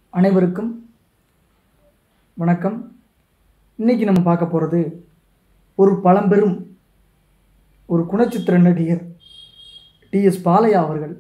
அனைவருக்கும் வணக்கம் இன்னைக்கு நம்ம பார்க்க போகிறது ஒரு பழம்பெரும் ஒரு குணச்சித்திர நடிகர் டிஎஸ் பாலையா அவர்கள்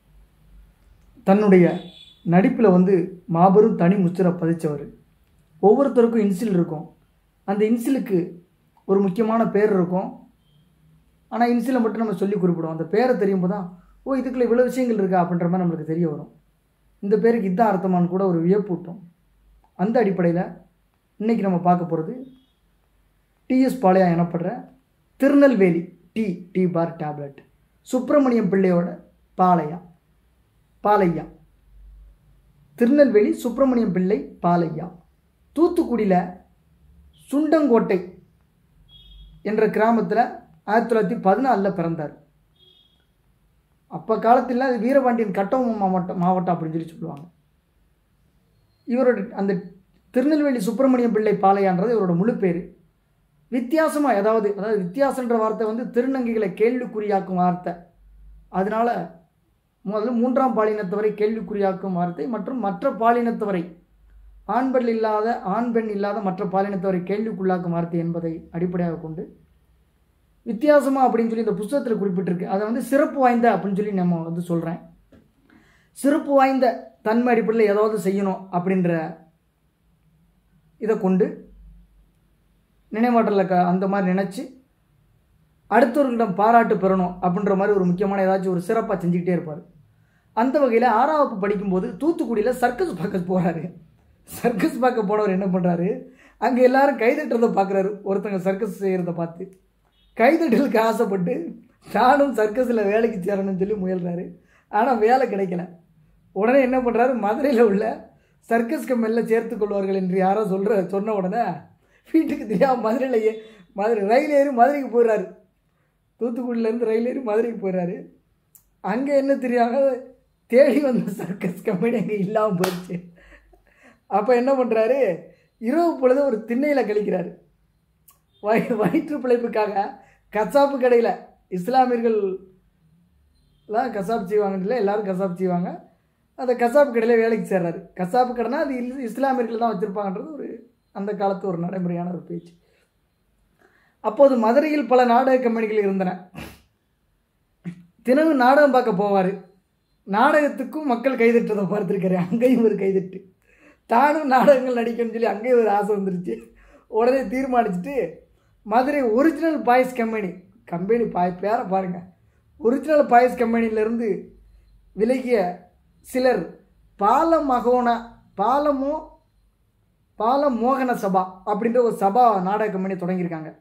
தன்னுடைய நடிப்பில் வந்து மாபெரும் தனி முத்திரை பதிச்சவர் ஒவ்வொருத்தருக்கும் இன்சில் இருக்கும் அந்த இன்சிலுக்கு ஒரு முக்கியமான பேர் இருக்கும் ஆனால் இன்சிலை மட்டும் நம்ம சொல்லி குறிப்பிடுவோம் அந்த பேரை தெரியும் போது தான் ஓ இதுக்குள்ள இவ்வளோ விஷயங்கள் இருக்கா அப்படின்ற மாதிரி நம்மளுக்கு தெரிய வரும் இந்த பேருக்கு இதான் அர்த்தமானு கூட ஒரு வியப்பூட்டும் அந்த அடிப்படையில் இன்றைக்கி நம்ம பார்க்க போகிறது டிஎஸ் பாளையா எனப்படுற திருநெல்வேலி டி டி பார் டேப்லெட் சுப்பிரமணியம் பிள்ளையோட பாளையா பாலையா திருநெல்வேலி சுப்பிரமணியம் பிள்ளை பாலையா தூத்துக்குடியில் சுண்டங்கோட்டை என்ற கிராமத்தில் ஆயிரத்தி தொள்ளாயிரத்தி பதினாலில் பிறந்தார் அப்போ காலத்தில் அது வீரபாண்டியன் கட்டபொம்மன் மாவட்டம் மாவட்டம் அப்படின்னு சொல்லி சொல்லுவாங்க இவரோட அந்த திருநெல்வேலி சுப்பிரமணியம் பிள்ளை பாளையான்றது இவரோட முழு பேர் வித்தியாசமாக அதாவது அதாவது வித்தியாசன்ற வார்த்தை வந்து திருநங்கைகளை கேள்விக்குறியாக்கும் வார்த்தை அதனால முதல்ல மூன்றாம் பாலினத்தவரை கேள்விக்குறியாக்கும் வார்த்தை மற்றும் மற்ற பாலினத்தவரை ஆண் பெண் இல்லாத ஆண் பெண் இல்லாத மற்ற பாலினத்தவரை கேள்விக்குள்ளாக்கும் வார்த்தை என்பதை அடிப்படையாக கொண்டு வித்தியாசமாக அப்படின்னு சொல்லி இந்த புஸ்தகத்தில் குறிப்பிட்டிருக்கு அதை வந்து சிறப்பு வாய்ந்த அப்படின்னு சொல்லி நம்ம வந்து சொல்கிறேன் சிறப்பு வாய்ந்த தன்மை அடிப்படையில் ஏதாவது செய்யணும் அப்படின்ற இதை கொண்டு நினைவாற்றல க அந்த மாதிரி நினச்சி அடுத்தவர்களிடம் பாராட்டு பெறணும் அப்படின்ற மாதிரி ஒரு முக்கியமான ஏதாச்சும் ஒரு சிறப்பாக செஞ்சுக்கிட்டே இருப்பார் அந்த வகையில் ஆறாம் வகுப்பு படிக்கும்போது தூத்துக்குடியில் சர்க்கஸ் பார்க்க போகிறாரு சர்க்கஸ் பார்க்க போனவர் என்ன பண்ணுறாரு அங்கே எல்லாரும் கைதட்டுறதை பார்க்குறாரு ஒருத்தங்க சர்க்கஸ் செய்கிறத பார்த்து கைதட்டலுக்கு ஆசைப்பட்டு நானும் சர்க்கஸில் வேலைக்கு சேரணும்னு சொல்லி முயல்றாரு ஆனால் வேலை கிடைக்கல உடனே என்ன பண்ணுறாரு மதுரையில் உள்ள சர்க்கஸ் கம்பெனியில் சேர்த்து கொள்வார்கள் என்று யாரோ சொல்கிற சொன்ன உடனே வீட்டுக்கு தெரியாமல் மதுரையில் ஏ மதுரை ரயில் ஏறி மதுரைக்கு போயிடுறாரு தூத்துக்குடியிலேருந்து ரயில் ஏறி மதுரைக்கு போயிடுறாரு அங்கே என்ன தெரியாம தேடி வந்த சர்க்கஸ் கம்பெனி அங்கே இல்லாமல் போயிடுச்சு அப்போ என்ன பண்ணுறாரு இரவு பொழுது ஒரு திண்ணையில் கழிக்கிறாரு வய வயிற்று பிழைப்புக்காக கசாப்பு கடையில் இஸ்லாமியர்கள் எல்லாம் கசாப் செய்வாங்கல்ல எல்லாரும் கசாப் செய்வாங்க அந்த கசாப்பு கடையில் வேலைக்கு சேர்றாரு கசாப்பு கடைனா அது இல் இஸ்லாமியர்கள் தான் வச்சுருப்பாங்கன்றது ஒரு அந்த காலத்து ஒரு நடைமுறையான ஒரு பேச்சு அப்போது மதுரையில் பல நாடக கம்பெனிகள் இருந்தன தினமும் நாடகம் பார்க்க போவார் நாடகத்துக்கும் மக்கள் கைதட்டுறதை பார்த்துருக்காரு அங்கேயும் ஒரு கைதட்டு தானும் நாடகங்கள் நடிக்கணும்னு சொல்லி அங்கேயும் ஒரு ஆசை வந்துருச்சு உடனே தீர்மானிச்சுட்டு Madurai original boys company company boy பேரை பாருங்கள் ஒரிஜினல் பாய்ஸ் கம்பெனியிலேருந்து விலகிய சிலர் பால மகோனா பாலமோ பால மோகன சபா அப்படின்ற ஒரு சபா நாடக கம்பெனி தொடங்கியிருக்காங்க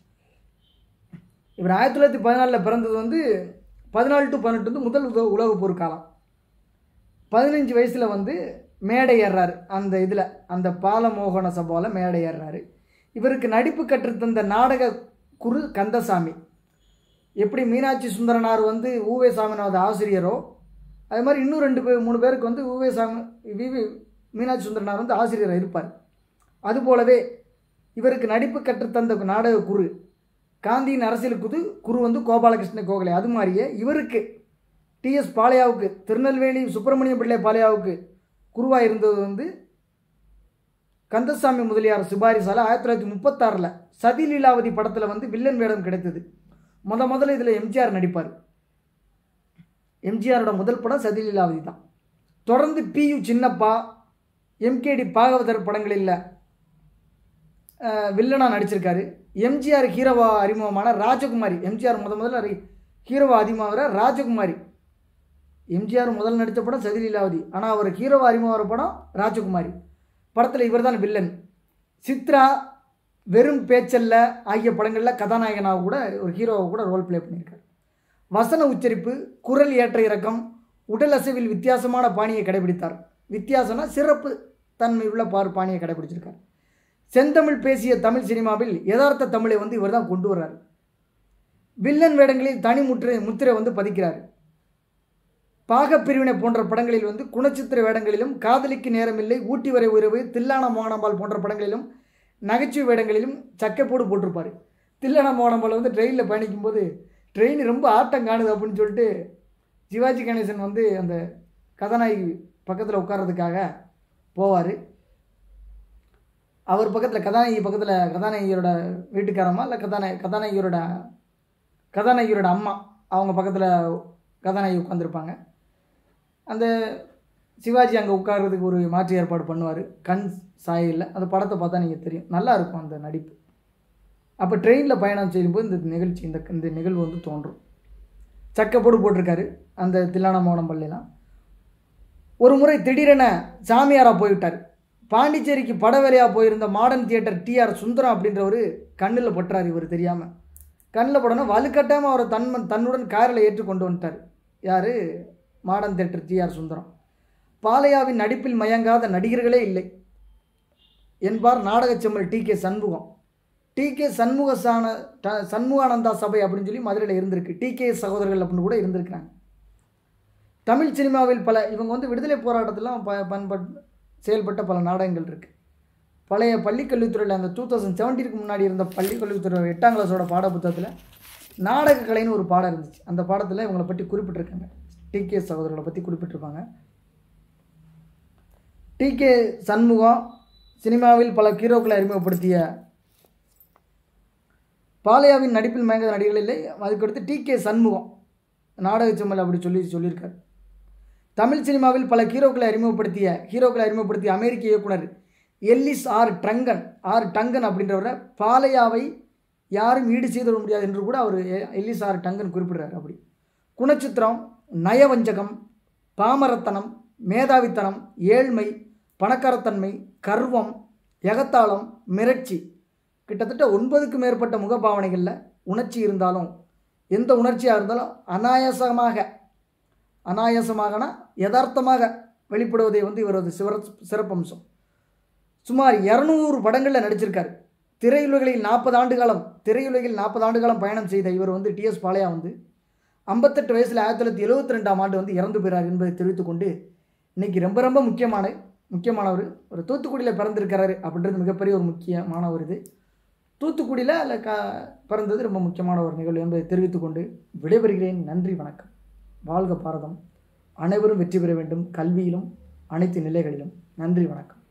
இவர் ஆயிரத்தி தொள்ளாயிரத்தி பதினாலில் பிறந்தது வந்து பதினாலு டு பதினெட்டு வந்து முதல் உலக உலகப் போர் காலம் பதினஞ்சு வயசில் வந்து மேடை ஏறுறாரு அந்த இதில் அந்த பாலமோகன சபாவில் மேடை ஏறுறாரு இவருக்கு நடிப்பு கற்றுத்தந்த நாடக குரு கந்தசாமி எப்படி மீனாட்சி சுந்தரனார் வந்து ஊவே சாமிநாத ஆசிரியரோ அது மாதிரி இன்னும் ரெண்டு பேர் மூணு பேருக்கு வந்து ஊவே சாமி விவி மீனாட்சி சுந்தரனார் வந்து ஆசிரியராக இருப்பார் அதுபோலவே இவருக்கு நடிப்பு கற்றுத்தந்த நாடக குரு காந்தியின் அரசியல் குரு குரு வந்து கோபாலகிருஷ்ண கோகலே அது மாதிரியே இவருக்கு டிஎஸ் பாளையாவுக்கு திருநெல்வேலி சுப்பிரமணிய பிள்ளை பாளையாவுக்கு குருவாக இருந்தது வந்து கந்தசாமி முதலியார் சிபாரிசால ஆயிரத்தி தொள்ளாயிரத்தி முப்பத்தாறில் சதி லீலாவதி படத்தில் வந்து வில்லன் வேடம் கிடைத்தது முத முதல்ல இதில் எம்ஜிஆர் நடிப்பார் எம்ஜிஆரோட முதல் படம் சதி லீலாவதி தான் தொடர்ந்து P U Chinnappa MKT Bhagavathar படங்களில் வில்லனாக நடிச்சிருக்காரு எம்ஜிஆர் ஹீரோவா அறிமுகமான ராஜகுமாரி எம்ஜிஆர் முத முதல்ல ஹீரோவா அறிமுகமாகிற ராஜகுமாரி எம்ஜிஆர் முதல் நடித்த படம் சதி லீலாவதி ஆனால் அவர் ஹீரோவா அறிமுகம் படம் ராஜகுமாரி படத்தில் இவர் தான் வில்லன் சித்ரா வெறும் பேச்சல்ல ஆகிய படங்களில் கதாநாயகனாக கூட ஒரு ஹீரோவை கூட ரோல் ப்ளே பண்ணியிருக்கார் வசன உச்சரிப்பு குரல் ஏற்ற இறக்கம் உடல் அசைவில் வித்தியாசமான பாணியை கடைபிடித்தார் வித்தியாசம்னா சிறப்பு தன்மை உள்ள பார் பாணியை கடைபிடிச்சிருக்கார் செந்தமிழ் பேசிய தமிழ் சினிமாவில் யதார்த்த தமிழை வந்து இவர் தான் கொண்டு வர்றார் வில்லன் வேடங்களில் தனி முத்திரை முத்திரை வந்து பதிக்கிறார் பாகப்பிரிவினை போன்ற படங்களில் வந்து குணச்சித்திர வேடங்களிலும் காதலிக்கு நேரமில்லை ஊட்டி வரை உறவு தில்லான மோகனம்பால் போன்ற படங்களிலும் நகைச்சுவை வேடங்களிலும் சக்கைப்போடு போட்டிருப்பார் தில்லான மோகனம்பால் வந்து ட்ரெயினில் பயணிக்கும்போது ட்ரெயின் ரொம்ப ஆட்டம் காணுது அப்படின்னு சொல்லிட்டு சிவாஜி கணேசன் வந்து அந்த கதாநாயகி பக்கத்தில் உட்கார்றதுக்காக போவார் அவர் பக்கத்தில் கதாநாயகி பக்கத்தில் கதாநாயகியோட வீட்டுக்காரம்மா இல்லை கதாநாய கதாநாயகியோட கதாநாயகியோட அம்மா அவங்க பக்கத்தில் கதாநாயகி உட்காந்துருப்பாங்க அந்த சிவாஜி அங்கே உட்கார்றதுக்கு ஒரு மாற்று ஏற்பாடு பண்ணுவார் கண் சாயலில் அந்த படத்தை பார்த்தா நீங்கள் தெரியும் நல்லா இருக்கும் அந்த நடிப்பு அப்போ ட்ரெயினில் பயணம் செய்யும்போது இந்த நிகழ்ச்சி இந்த இந்த நிகழ்வு வந்து தோன்றும் சக்கப்போடு போட்டிருக்காரு அந்த தில்லான மோனம் பள்ளிலாம் ஒரு முறை திடீரென சாமியாராக போய்விட்டார் பாண்டிச்சேரிக்கு பட வேலையாக போயிருந்த மாடர்ன் தியேட்டர் டிஆர் சுந்தரம் அப்படின்றவர் கண்ணில் பட்டுறாரு இவர் தெரியாமல் கண்ணில் படணும் வலுக்கட்டாமல் அவரை தன் தன்னுடன் காரில் ஏற்று கொண்டு வந்துட்டார் யார் மாடர்ன் தியேட்டர் டிஆர் சுந்தரம் பாலையாவின் நடிப்பில் மயங்காத நடிகர்களே இல்லை என்பார் நாடகச்செம்மல் T K Shanmugam T K சண்முகசான ட- சண்முகானந்தா சபை அப்படின்னு சொல்லி மதுரையில் இருந்திருக்கு டி கே சகோதரர்கள் அப்படின்னு கூட இருந்திருக்கிறாங்க தமிழ் சினிமாவில் பல இவங்க வந்து விடுதலை போராட்டத்திலாம் ப பண்பட் செயல்பட்ட பல நாடகங்கள் இருக்குது பழைய பள்ளிக்கல்வித்துறையில் அந்த டூ தௌசண்ட் செவன்டீனுக்கு முன்னாடி இருந்த பள்ளிக்கல்வித்துறை எட்டாம் கிளாஸோட பாட புத்தகத்தில் நாடக கலைன்னு ஒரு பாடம் இருந்துச்சு அந்த பாடத்தில் இவங்களை பற்றி குறிப்பிட்டிருக்காங்க டி கே சகோதரர்களை பற்றி குறிப்பிட்டிருப்பாங்க டி கே சண்முகம் சினிமாவில் பல ஹீரோக்களை அறிமுகப்படுத்திய பாலையாவின் நடிப்பில் மயங்காத நடிகர்கள் இல்லை அதுக்கடுத்து டி கே சண்முகம் நாடகச்செம்மல் அப்படி சொல்லி சொல்லியிருக்கார் தமிழ் சினிமாவில் பல ஹீரோக்களை அறிமுகப்படுத்திய ஹீரோக்களை அறிமுகப்படுத்திய அமெரிக்க இயக்குனர் Ellis R Duncan R Duncan அப்படின்றவரை பாலையாவை யாரும் ஈடு செய்திட முடியாது என்று கூட அவர் எ- எல்லிஸ் ஆர் டங்கன் குறிப்பிடுறார் அப்படி குணச்சித்திரம் நயவஞ்சகம் பாமரத்தனம் மேதாவித்தனம் ஏழ்மை பணக்காரத்தன்மை கர்வம் எகத்தாளம் மிரட்சி கிட்டத்தட்ட ஒன்பதுக்கும் மேற்பட்ட முகபாவனைகளில் உணர்ச்சி இருந்தாலும் எந்த உணர்ச்சியாக இருந்தாலும் அனாயாசமாக அனாயாசமாகனா யதார்த்தமாக வெளிப்படுவதே வந்து இவரது சிவர சிறப்பம்சம் சுமார் இரநூறு படங்களில் நடிச்சிருக்காரு திரையுலகில் நாற்பது ஆண்டு காலம் திரையுலகில் நாற்பது ஆண்டு காலம் பயணம் செய்த இவர் வந்து டிஎஸ் பாளையா வந்து ஐம்பத்தெட்டு வயசில் ஆயிரத்தி தொள்ளாயிரத்தி எழுபத்தி ரெண்டாம் ஆண்டு வந்து இறந்து போகிறார் என்பதை தெரிவித்துக்கொண்டு இன்னைக்கு ரொம்ப ரொம்ப முக்கியமான முக்கியமானவர் ஒரு தூத்துக்குடியில் பிறந்திருக்கிறாரு அப்படின்றது மிகப்பெரிய ஒரு முக்கியமான ஒரு இது தூத்துக்குடியில் அதில் க பிறந்தது ரொம்ப முக்கியமான ஒரு நிகழ்வு என்பதை தெரிவித்துக்கொண்டு விடைபெறுகிறேன் நன்றி வணக்கம் வாழ்க பாரதம் அனைவரும் வெற்றி பெற வேண்டும் கல்வியிலும் அனைத்து நிலைகளிலும் நன்றி வணக்கம்